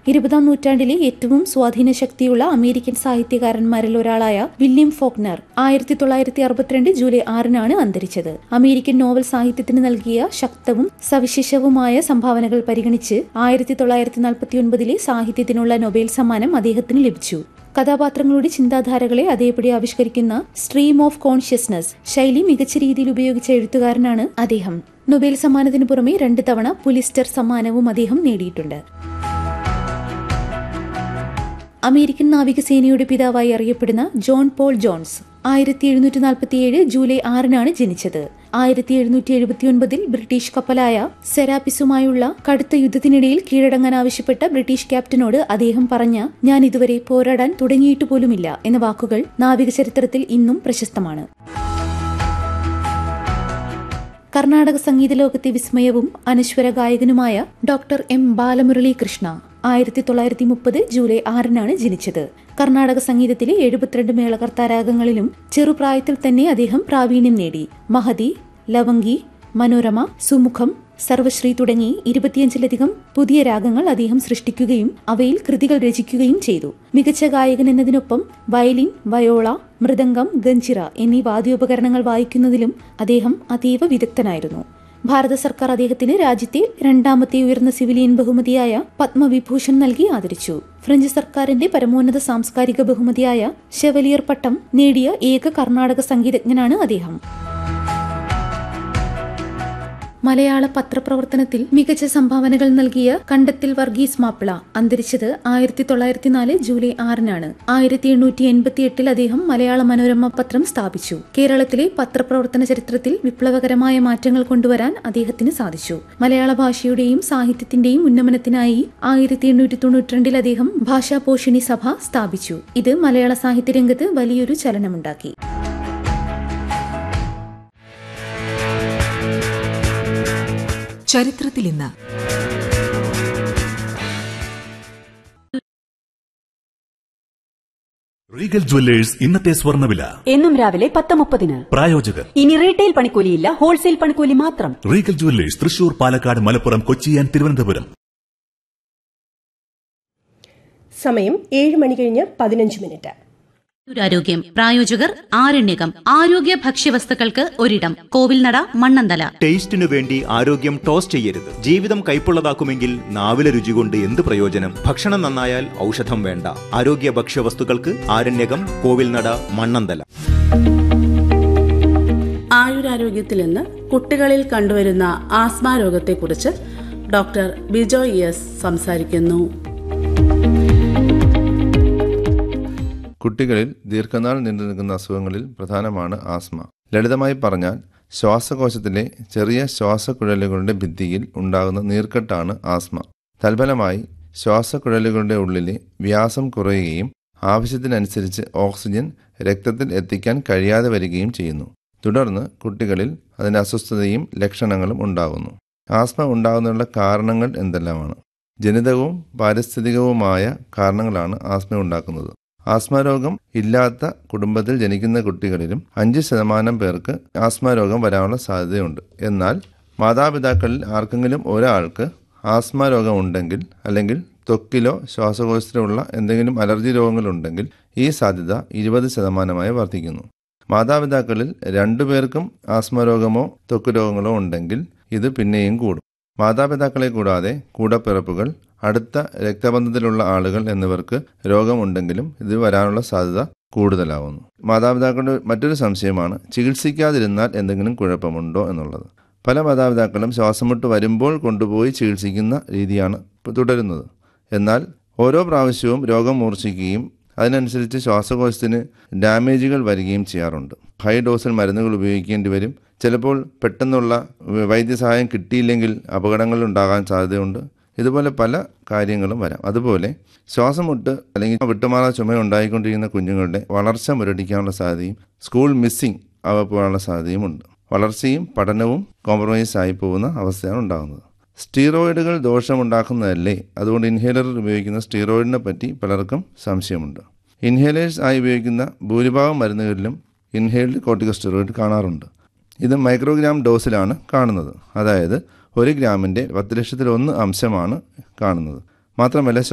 ഇരുപതാം നൂറ്റാണ്ടിലെ ഏറ്റവും സ്വാധീന ശക്തിയുള്ള അമേരിക്കൻ സാഹിത്യകാരന്മാരിൽ ഒരാളായ വില്യം ഫോക്നർ ആയിരത്തി തൊള്ളായിരത്തി അറുപത്തിരണ്ട് ജൂലൈ ആറിനാണ് അന്തരിച്ചത് അമേരിക്കൻ നോവൽ സാഹിത്യത്തിന് നൽകിയ ശക്തവും സവിശേഷവുമായ സംഭാവനകൾ പരിഗണിച്ച് ആയിരത്തി തൊള്ളായിരത്തി നാൽപ്പത്തിയൊൻപതിലെ സാഹിത്യത്തിനുള്ള നൊബേൽ സമ്മാനം അദ്ദേഹത്തിന് ലഭിച്ചു കഥാപാത്രങ്ങളുടെ ചിന്താധാരകളെ അതേപടി ആവിഷ്കരിക്കുന്ന സ്ട്രീം ഓഫ് കോൺഷ്യസ്നസ് ശൈലി മികച്ച രീതിയിൽ ഉപയോഗിച്ച എഴുത്തുകാരനാണ് അദ്ദേഹം നൊബേൽ സമ്മാനത്തിനു പുറമെ രണ്ട് തവണ പുലിസ്റ്റർ സമ്മാനവും അദ്ദേഹം നേടിയിട്ടുണ്ട് അമേരിക്കൻ നാവികസേനയുടെ പിതാവായി അറിയപ്പെടുന്ന ജോൺ പോൾ ജോൺസ് ആയിരത്തി എഴുന്നൂറ്റി നാൽപ്പത്തിയേഴ് ജൂലൈ ആറിനാണ് ജനിച്ചത് ആയിരത്തി എഴുന്നൂറ്റി എഴുപത്തിയൊൻപതിൽ ബ്രിട്ടീഷ് കപ്പലായ സെരാപ്പിസുമായുള്ള കടുത്ത യുദ്ധത്തിനിടയിൽ കീഴടങ്ങാൻ ആവശ്യപ്പെട്ട ബ്രിട്ടീഷ് ക്യാപ്റ്റനോട് അദ്ദേഹം പറഞ്ഞ ഞാൻ ഇതുവരെ പോരാടാൻ തുടങ്ങിയിട്ട് പോലുമില്ല എന്ന വാക്കുകൾ നാവിക ചരിത്രത്തിൽ ഇന്നും പ്രശസ്തമാണ് കർണാടക സംഗീത ലോകത്തെ വിസ്മയവും അനശ്വര ഗായകനുമായ ഡോക്ടർ എം ബാലമുരളി കൃഷ്ണ ആയിരത്തി തൊള്ളായിരത്തി മുപ്പത് ജൂലൈ ആറിനാണ് ജനിച്ചത് കർണാടക സംഗീതത്തിലെ എഴുപത്തിരണ്ട് മേളകർത്താരാഗങ്ങളിലും ചെറുപ്രായത്തിൽ തന്നെ അദ്ദേഹം പ്രാവീണ്യം നേടി മഹതി ലവംഗി മനോരമ സുമുഖം സർവശ്രീ തുടങ്ങി ഇരുപത്തിയഞ്ചിലധികം പുതിയ രാഗങ്ങൾ അദ്ദേഹം സൃഷ്ടിക്കുകയും അവയിൽ കൃതികൾ രചിക്കുകയും ചെയ്തു മികച്ച ഗായകൻ എന്നതിനൊപ്പം വയലിൻ വയോള മൃദംഗം ഗഞ്ചിറ എന്നീ വാദ്യോപകരണങ്ങൾ വായിക്കുന്നതിലും അദ്ദേഹം അതീവ വിദഗ്ധനായിരുന്നു ഭാരത സർക്കാർ അദ്ദേഹത്തിന് രാജ്യത്തെ രണ്ടാമത്തെ ഉയർന്ന സിവിലിയൻ ബഹുമതിയായ പത്മവിഭൂഷൺ നൽകി ആദരിച്ചു ഫ്രഞ്ച് സർക്കാരിന്റെ പരമോന്നത സാംസ്കാരിക ബഹുമതിയായ ഷെവലിയർ പട്ടം നേടിയ ഏക കർണാടക സംഗീതജ്ഞനാണ് അദ്ദേഹം മലയാള പത്രപ്രവർത്തനത്തിൽ മികച്ച സംഭാവനകൾ നൽകിയ കണ്ടത്തിൽ വർഗീസ് മാപ്പിള അന്തരിച്ചത് ആയിരത്തി തൊള്ളായിരത്തി നാല് ജൂലൈ ആറിനാണ് ആയിരത്തി എണ്ണൂറ്റി എൺപത്തി എട്ടിൽ അദ്ദേഹം മലയാള മനോരമ പത്രം സ്ഥാപിച്ചു കേരളത്തിലെ പത്രപ്രവർത്തന ചരിത്രത്തിൽ വിപ്ലവകരമായ മാറ്റങ്ങൾ കൊണ്ടുവരാൻ അദ്ദേഹത്തിന് സാധിച്ചു മലയാള ഭാഷയുടെയും സാഹിത്യത്തിന്റെയും ഉന്നമനത്തിനായി ആയിരത്തി എണ്ണൂറ്റി തൊണ്ണൂറ്റിരണ്ടിൽ അദ്ദേഹം ഭാഷാപോഷിണി സഭ സ്ഥാപിച്ചു ഇത് മലയാള സാഹിത്യരംഗത്ത് വലിയൊരു ചലനമുണ്ടാക്കി ചരിത്രത്തിൽ ഇന്ന് റീഗൽ ജുവല്ലേഴ്സ് ഇന്നത്തെ സ്വർണ്ണവില എന്നും രാവിലെ പത്ത് മുപ്പതിന് പ്രായോജകർ ഇനി റീറ്റെയിൽ പണിക്കൂലിയില്ല ഹോൾസെയിൽ പണിക്കൂലി മാത്രം Regal jewellers Thrissur Palakkad Malappuram Kochi and Thiruvananthapuram സമയം ഏഴ് മണി കഴിഞ്ഞ് പതിനഞ്ച് മിനിറ്റ് ആരോഗ്യം പ്രായോജകർ ആരണ്യകം ആരോഗ്യ ഭക്ഷ്യവസ്തുക്കൾക്ക് ഒരിടം കോവിൽനട മണ്ണന്തല ടേസ്റ്റിനു വേണ്ടി ആരോഗ്യം ടോസ് ചെയ്യരുത് ജീവിതം കൈപ്പുള്ളതാക്കുമെങ്കിൽ നാവിലെ രുചി കൊണ്ട് എന്ത് പ്രയോജനം ഭക്ഷണം നന്നായാൽ ഔഷധം വേണ്ട ആരോഗ്യ ഭക്ഷ്യവസ്തുക്കൾക്ക് ആരണ്യകം കോവിൽനട മണ്ണന്തല ആയുരാരോഗ്യത്തിൽ ഇന്ന് കുട്ടികളിൽ കണ്ടുവരുന്ന ആസ്മ രോഗത്തെക്കുറിച്ച് ഡോക്ടർ ബിജോയ് എസ് സംസാരിക്കുന്നു കുട്ടികളിൽ ദീർഘനാൾ നീണ്ടു നിൽക്കുന്ന അസുഖങ്ങളിൽ പ്രധാനമാണ് ആസ്മ ലളിതമായി പറഞ്ഞാൽ ശ്വാസകോശത്തിലെ ചെറിയ ശ്വാസക്കുഴലുകളുടെ ഭിത്തിയിൽ ഉണ്ടാകുന്ന നീർക്കെട്ടാണ് ആസ്മ തൽഫലമായി ശ്വാസക്കുഴലുകളുടെ ഉള്ളിലെ വ്യാസം കുറയുകയും ആവശ്യത്തിനനുസരിച്ച് ഓക്സിജൻ രക്തത്തിൽ എത്തിക്കാൻ കഴിയാതെ വരികയും ചെയ്യുന്നു തുടർന്ന് കുട്ടികളിൽ അതിൻ്റെ അസ്വസ്ഥതയും ലക്ഷണങ്ങളും ഉണ്ടാകുന്നു ആസ്മ ഉണ്ടാകുന്നതിനുള്ള കാരണങ്ങൾ എന്തെല്ലാമാണ് ജനിതകവും പാരിസ്ഥിതികവുമായ കാരണങ്ങളാണ് ആസ്മ ഉണ്ടാക്കുന്നത് ആസ്മ രോഗം ഇല്ലാത്ത കുടുംബത്തിൽ ജനിക്കുന്ന കുട്ടികളിലും അഞ്ച് ശതമാനം പേർക്ക് ആസ്മ രോഗം വരാനുള്ള സാധ്യതയുണ്ട് എന്നാൽ മാതാപിതാക്കളിൽ ആർക്കെങ്കിലും ഒരാൾക്ക് ആസ്മ രോഗം ഉണ്ടെങ്കിൽ അല്ലെങ്കിൽ ത്വക്കിലോ ശ്വാസകോശത്തിലോ ഉള്ള എന്തെങ്കിലും അലർജി രോഗങ്ങളുണ്ടെങ്കിൽ ഈ സാധ്യത ഇരുപത് ശതമാനമായി വർദ്ധിക്കുന്നു മാതാപിതാക്കളിൽ രണ്ടുപേർക്കും ആസ്മ രോഗമോ ത്വക്ക് രോഗങ്ങളോ ഉണ്ടെങ്കിൽ ഇത് പിന്നെയും കൂടും മാതാപിതാക്കളെ കൂടാതെ കൂടപ്പിറപ്പുകൾ അടുത്ത രക്തബന്ധത്തിലുള്ള ആളുകൾ എന്നിവർക്ക് രോഗമുണ്ടെങ്കിലും ഇത് വരാനുള്ള സാധ്യത കൂടുതലാവുന്നു മാതാപിതാക്കളുടെ മറ്റൊരു സംശയമാണ് ചികിത്സിക്കാതിരുന്നാൽ എന്തെങ്കിലും കുഴപ്പമുണ്ടോ എന്നുള്ളത് പല മാതാപിതാക്കളും ശ്വാസമുട്ട് വരുമ്പോൾ കൊണ്ടുപോയി ചികിത്സിക്കുന്ന രീതിയാണ് തുടരുന്നത് എന്നാൽ ഓരോ പ്രാവശ്യവും രോഗം മൂർച്ഛിക്കുകയും അതിനനുസരിച്ച് ശ്വാസകോശത്തിന് ഡാമേജുകൾ വരികയും ചെയ്യാറുണ്ട് ഹൈ ഡോസിൽ മരുന്നുകൾ ഉപയോഗിക്കേണ്ടി വരും ചിലപ്പോൾ പെട്ടെന്നുള്ള വൈദ്യസഹായം കിട്ടിയില്ലെങ്കിൽ അപകടങ്ങൾ ഉണ്ടാകാൻ സാധ്യതയുണ്ട് ഇതുപോലെ പല കാര്യങ്ങളും വരാം അതുപോലെ ശ്വാസമുട്ട് അല്ലെങ്കിൽ വിട്ടുമാറാ ചുമ ഉണ്ടായിക്കൊണ്ടിരിക്കുന്ന കുഞ്ഞുങ്ങളുടെ വളർച്ച മുരടിക്കാനുള്ള സാധ്യതയും സ്കൂൾ മിസ്സിംഗ് അവ പോകാനുള്ള സാധ്യതയുമുണ്ട് വളർച്ചയും പഠനവും കോംപ്രമൈസ് ആയി പോകുന്ന അവസ്ഥയാണ് ഉണ്ടാകുന്നത് സ്റ്റീറോയിഡുകൾ ദോഷമുണ്ടാക്കുന്നതല്ലേ അതുകൊണ്ട് ഇൻഹേലർ ഉപയോഗിക്കുന്ന സ്റ്റീറോയിഡിനെ പറ്റി പലർക്കും സംശയമുണ്ട് ഇൻഹേലേഴ്സ് ആയി ഉപയോഗിക്കുന്ന ഭൂരിഭാഗം മരുന്നുകളിലും ഇൻഹേൽഡ് കോർട്ടിക്കോസ്റ്റീറോയിഡ് കാണാറുണ്ട് ഇത് മൈക്രോഗ്രാം ഡോസിലാണ് കാണുന്നത് അതായത് ഒരു ഗ്രാമിൻ്റെ പത്ത് ലക്ഷത്തിൽ ഒന്ന് അംശമാണ് കാണുന്നത് മാത്രമല്ല